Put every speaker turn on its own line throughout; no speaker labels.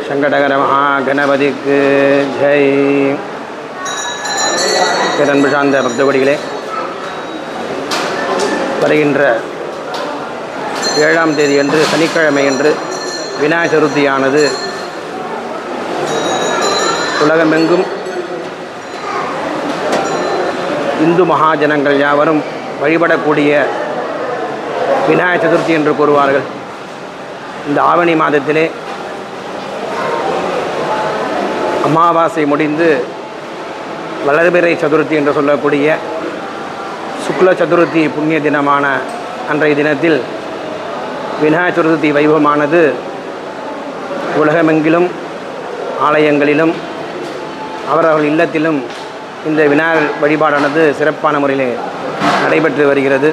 சங்கடகர மகா கணபதிக்கு ஜெய் பேரன்பு சார்ந்த பக்தகோடிகளே வருகின்ற ஏழாம் தேதி அன்று சனிக்கிழமை அன்று விநாயகர் சதுர்த்தியானது உலகமெங்கும் இந்து மகாஜனங்கள் யாவரும் வழிபடக்கூடிய விநாயகர் சதுர்த்தி என்று கூறுவார்கள் இந்த ஆவணி மாதத்திலே அமாவாசை முடிந்து வளர்பிறை சதுர்த்தி என்று சொல்லக்கூடிய சுக்ல சதுர்த்தி புண்ணிய தினமான அன்றைய தினத்தில் விநாயகர் சதுர்த்தி வைபவமானது உலகமெங்கிலும் ஆலயங்களிலும் அவரவர்கள் இல்லத்திலும் இந்த விநாயகர் வழிபாடானது சிறப்பான முறையில் நடைபெற்று வருகிறது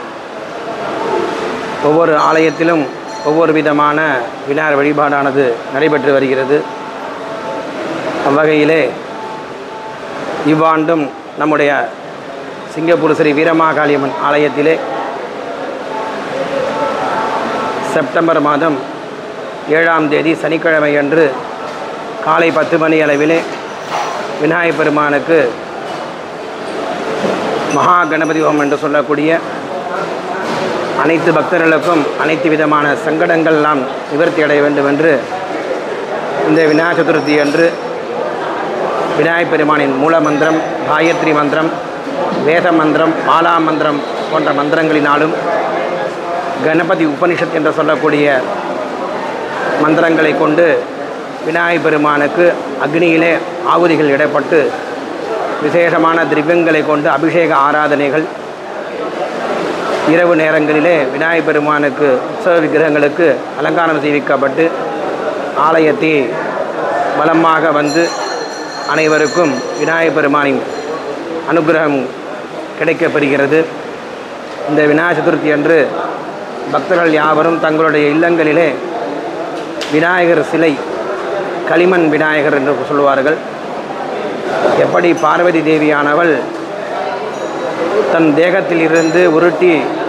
ஒவ்வொரு ஆலயத்திலும் ஒவ்வொரு விதமான விநாயகர் வழிபாடானது நடைபெற்று வருகிறது அவ்வகையிலே இவ்வாண்டும் நம்முடைய சிங்கப்பூர் ஸ்ரீ வீரமாகாளியம்மன் ஆலயத்திலே செப்டம்பர் மாதம் ஏழாம் தேதி சனிக்கிழமை அன்று காலை பத்து மணி அளவிலே விநாயகப் பெருமானுக்கு மகா கணபதி ஹோமம் என்று சொல்லக்கூடிய அனைத்து பக்தர்களுக்கும் அனைத்து விதமான சங்கடங்கள் எல்லாம் நிவர்த்தி அடைய வேண்டும் என்று இந்த விநாயகர் சதுர்த்தி அன்று விநாயகப் பெருமானின் மூல மந்திரம் காயத்ரி மந்திரம் வேத மந்திரம் மாலா மந்திரம் போன்ற மந்திரங்களினாலும் கணபதி உபனிஷத் என்று சொல்லக்கூடிய மந்திரங்களை கொண்டு விநாயகப் பெருமானுக்கு அக்னியிலே ஆகுதிகள் இடப்பட்டு விசேஷமான திரவியங்களை கொண்டு அபிஷேக ஆராதனைகள் இரவு நேரங்களிலே விநாயகப் பெருமானுக்கு உற்சவ விக்கிரகங்களுக்கு அலங்காரம் செய்விக்கப்பட்டு ஆலயத்தை வலமாக வந்து அனைவருக்கும் விநாயகப் பெருமானின் அனுகிரகம் கிடைக்கப்பெறுகிறது இந்த விநாயகர் சதுர்த்தி அன்று பக்தர்கள் யாவரும் தங்களுடைய இல்லங்களிலே விநாயகர் சிலை களிமண் விநாயகர் என்று சொல்லுவார்கள் எப்படி பார்வதி தேவியானவள் தன் தேகத்தில் இருந்து உருட்டி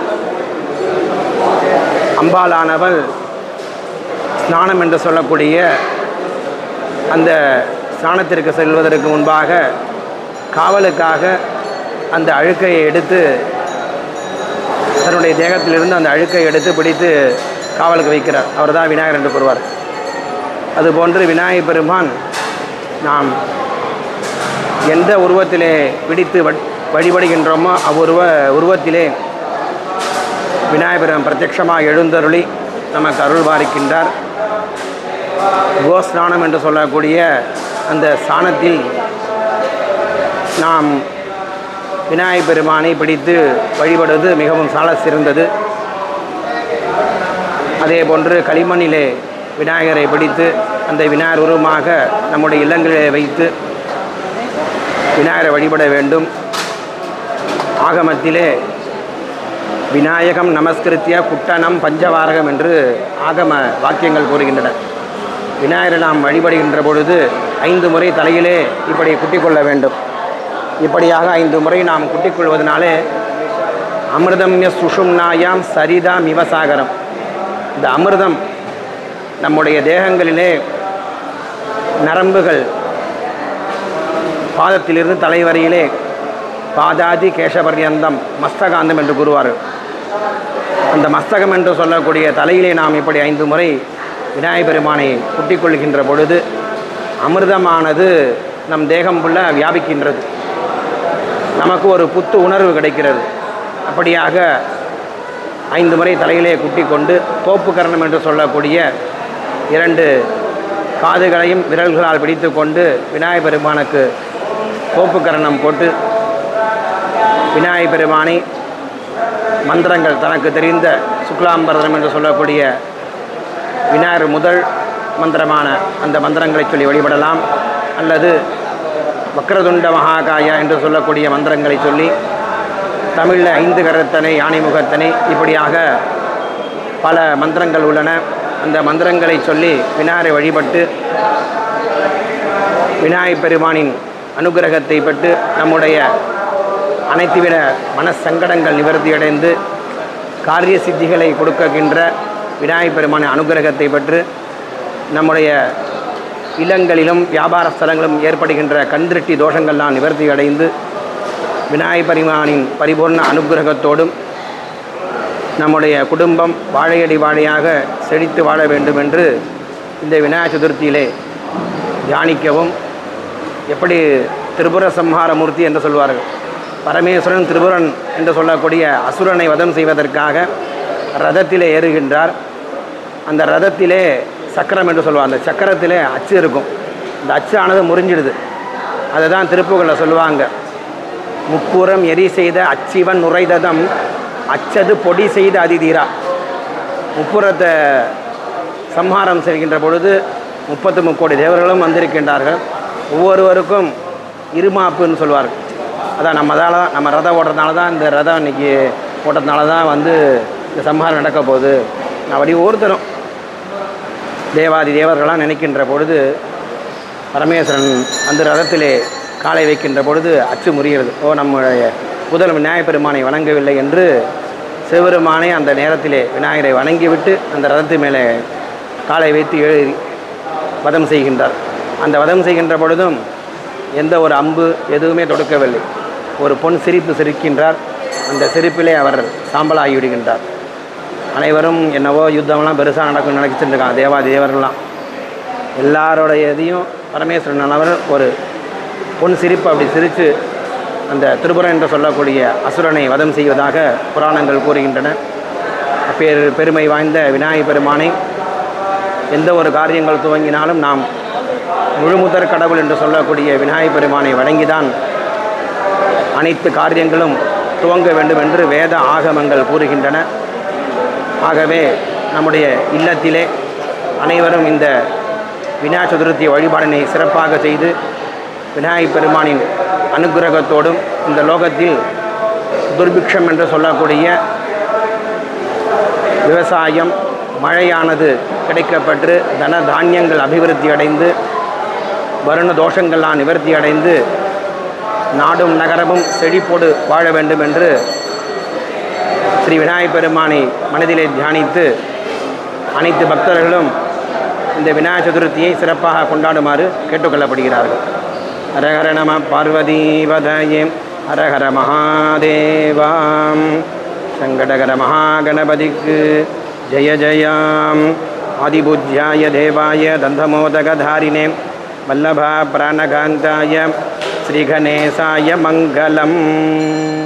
அம்பாலானவள் ஸ்நானம் என்று சொல்லக்கூடிய அந்த ஸ்நானத்திற்கு செல்வதற்கு முன்பாக காவலுக்காக அந்த அழுக்கையை எடுத்து தன்னுடைய தேகத்திலிருந்து அந்த அழுக்கை எடுத்து பிடித்து காவலுக்கு வைக்கிறார் அவர் தான் விநாயகர் என்று கூறுவார் அதுபோன்று விநாயகப் பெருமான் நாம் எந்த உருவத்திலே பிடித்து வ- வழிபடுகின்றோமோ அவ்வுருவ உருவத்திலே விநாயகப் பெருமான் பிரத்யட்சமாக எழுந்தருளி நமக்கு அருள் பாலிக்கின்றார் கோஸ்நானம் என்று சொல்லக்கூடிய அந்த ஸ்நானத்தில் நாம் விநாயகப் பெருமானை பிடித்து வழிபடுவது மிகவும் சால சிறந்தது அதே போன்று களிமண்ணிலே விநாயகரை பிடித்து அந்த விநாயகர் உருவமாக நம்முடைய இல்லங்களிலே வைத்து விநாயகரை வழிபட வேண்டும் ஆகமத்திலே விநாயகம் நமஸ்கிருத்திய குட்டனம் பஞ்சவாரகம் என்று ஆகம வாக்கியங்கள் கூறுகின்றன விநாயகரை நாம் வழிபடுகின்ற பொழுது ஐந்து முறை தலையிலே இப்படி குட்டிக்கொள்ள வேண்டும் இப்படியாக ஐந்து முறை நாம் குட்டிக்கொள்வதனாலே அமிர்தம்ய சுஷும்னாயாம் சரிதாம் இவசாகரம் இந்த அமிர்தம் நம்முடைய தேகங்களிலே நரம்புகள் பாதத்திலிருந்து தலைவரையிலே பாதாதி கேசபர்யந்தம் மஸ்தகாந்தம் என்று கூறுவார்கள் அந்த மஸ்தகம் என்று சொல்லக்கூடிய தலையிலே நாம் இப்படி ஐந்து முறை விநாயகப் பெருமானை குட்டிக்கொள்கின்ற பொழுது அமிர்தமானது நம் தேகம் புள்ள வியாபிக்கின்றது நமக்கு ஒரு புத்து உணர்வு கிடைக்கிறது அப்படியாக ஐந்து முறை தலையிலே குட்டி கொண்டு தோப்பு கரணம் என்று சொல்லக்கூடிய இரண்டு காதுகளையும் விரல்களால் பிடித்து கொண்டு விநாயகப் பெருமானுக்கு தோப்பு கரணம் போட்டு விநாயகப் பெருமானை மந்திரங்கள் தனக்கு தெரிந்த சுக்லாம்பரதனம் என்று சொல்லக்கூடிய விநாயகர் முதல் மந்திரமான அந்த மந்திரங்களை சொல்லி வழிபடலாம் அல்லது வக்ரதுண்ட மகாகாயா என்று சொல்லக்கூடிய மந்திரங்களை சொல்லி தமிழில் ஐந்து கரத்தனை யானை முகத்தனை இப்படியாக பல மந்திரங்கள் உள்ளன அந்த மந்திரங்களை சொல்லி விநாயகரை வழிபட்டு விநாயகப் பெருமானின் அனுகிரகத்தை பெற்று நம்முடைய அனைத்துவித மனசங்கடங்கள் நிவர்த்தியடைந்து காரிய சித்திகளை கொடுக்கின்ற விநாயகப் பெருமானின் அனுகிரகத்தை பெற்று நம்முடைய இல்லங்களிலும் வியாபார ஸ்தலங்களும் ஏற்படுகின்ற கண்திருஷ்டி தோஷங்கள்லாம் நிவர்த்தி அடைந்து விநாயகப் பெருமானின் பரிபூர்ண அனுக்கிரகத்தோடும் நம்முடைய குடும்பம் வாழையடி வாழையாக செழித்து வாழ வேண்டும் என்று இந்த விநாயகர் சதுர்த்தியிலே தியானிக்கவும் எப்படி திரிபுர சம்ஹார மூர்த்தி என்று சொல்வார்கள் பரமேஸ்வரன் திரிபுரன் என்று சொல்லக்கூடிய அசுரனை வதம் செய்வதற்காக ரதத்திலே ஏறுகின்றார் அந்த ரதத்திலே சக்கரம் என்று சொல்லுவாங்க அந்த சக்கரத்திலே அச்சு இருக்கும் அந்த அச்சு ஆனது முறிஞ்சிடுது அதை தான் திருப்புகளில் சொல்லுவாங்க முப்புறம் எரி செய்த அச்சிவன் நுரைததம் அச்சது பொடி செய்த அதிதீரா முப்புறத்தை சம்ஹாரம் செய்கின்ற பொழுது முப்பத்து முக்கோடி தேவர்களும் வந்திருக்கின்றார்கள் ஒவ்வொருவருக்கும் இருமாப்புன்னு சொல்வார்கள் அதான் நம்ம தான் நம்ம ரதம் ஓட்டுறதுனால தான் இந்த ரதம் இன்னைக்கு ஓட்டுறதுனால தான் வந்து இந்த சம்ஹாரம் நடக்க போகுது அப்படி ஒருத்தரும் தேவாதி தேவர்களாம் நினைக்கின்ற பொழுது பரமேஸ்வரன் அந்த ரதத்திலே காலை வைக்கின்ற பொழுது அச்சு முறிகிறது ஓ நம்முடைய முதல் விநாயகப் பெருமானை வணங்கவில்லை என்று சிவபெருமானை அந்த நேரத்திலே விநாயகரை வணங்கிவிட்டு அந்த ரதத்து மேலே காலை வைத்து எழு வதம் செய்கின்றார் அந்த வதம் செய்கின்ற பொழுதும் எந்த ஒரு அம்பு எதுவுமே தொடுக்கவில்லை ஒரு பொன் சிரிப்பு சிரிக்கின்றார் அந்த சிரிப்பிலே அவர் சாம்பலாகி விடுகின்றார் அனைவரும் என்னவோ யுத்தம்லாம் பெருசாக நடக்கும் நினைச்சிட்டு இருக்காங்க தேவாதி தேவர்கள்லாம் எல்லாரோடைய இதையும் பரமேஸ்வரன் அவர் ஒரு பொன் சிரிப்பு அப்படி சிரித்து அந்த திருபுரம் என்று சொல்லக்கூடிய அசுரனை வதம் செய்வதாக புராணங்கள் கூறுகின்றன பேர் பெருமை வாய்ந்த விநாயகப் பெருமானை எந்த ஒரு காரியங்கள் துவங்கினாலும் நாம் முழுமுதற் கடவுள் என்று சொல்லக்கூடிய விநாயகப் பெருமானை வணங்கிதான் அனைத்து காரியங்களும் துவங்க வேண்டும் என்று வேத ஆகமங்கள் கூறுகின்றன ஆகவே நம்முடைய இல்லத்திலே அனைவரும் இந்த விநாயகர் சதுர்த்தி வழிபாடினை சிறப்பாக செய்து விநாயகப் பெருமானின் அனுக்கிரகத்தோடும் இந்த லோகத்தில் துர்பிக்ஷம் என்று சொல்லக்கூடிய விவசாயம் மழையானது கிடைக்கப்பெற்று தன தானியங்கள் அபிவிருத்தி அடைந்து வருண தோஷங்கள்லாம் நிவர்த்தி அடைந்து நாடும் நகரமும் செழிப்போடு வாழ வேண்டும் என்று ஸ்ரீ விநாயகப் பெருமானை மனதிலே தியானித்து அனைத்து பக்தர்களும் இந்த விநாயகர் சதுர்த்தியை சிறப்பாக கொண்டாடுமாறு கேட்டுக்கொள்ளப்படுகிறார்கள் ஹரஹர நம பார்வதீவதயே ஹரஹர மகாதேவாம் சங்கடகர மகாகணபதிக்கு ஜெய ஜெயாம் ஆதிபூஜ்யாய தேவாய தந்தமோதகதாரிணே வல்லபா பிராணகாந்தாய ஸ்ரீகணேசாய மங்களம்